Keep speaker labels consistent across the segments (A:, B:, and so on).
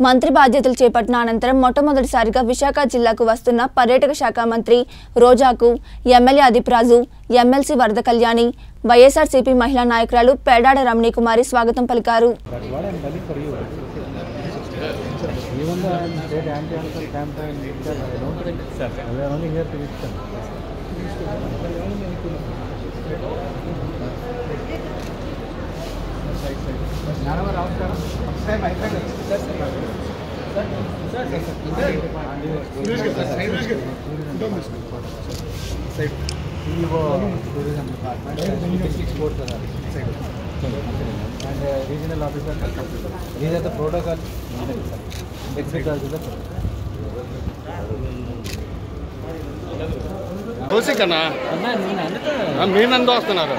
A: మంత్రి బాధ్యతలు చేపట్టిన అనంతరం మొట్టమొదటిసారిగా విశాఖ జిల్లాకు వస్తున్న పర్యాటక శాఖ మంత్రి రోజాకు ఎమ్మెల్యే అదిప్రాజు ఎమ్మెల్సీ వరద కళ్యాణి వైఎస్ఆర్సీపీ మహిళా నాయకురాలు పేడాడ రమణీ కుమారి స్వాగతం పలికారు
B: That's what I'm telling for you. Even though I'm state anti-answer campaign, leader, I don't think so. We are only here to listen. CEO, tourism department, and district sports authority. and uh, regional officer. These are the protocol. Exit also the protocol.
C: Kaushik అన్న
B: అన్నా నేను అందుకే
C: ఆ, మీ నందు వస్తున్నారు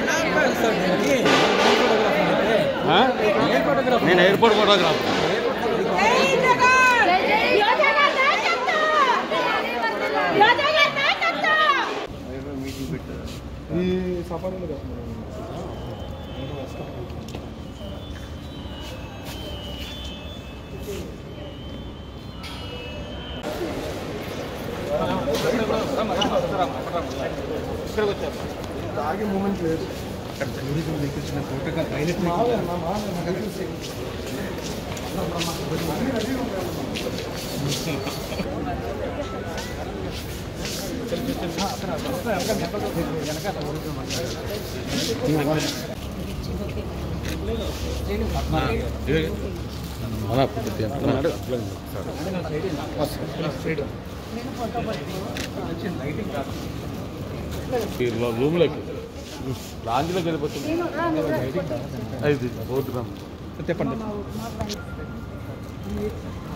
C: ఆ? నేను airport photographer రూమ్లోకి లాంజ్లోకి వెళ్ళిపోతుంది అది బోర్డు
B: చెప్పండి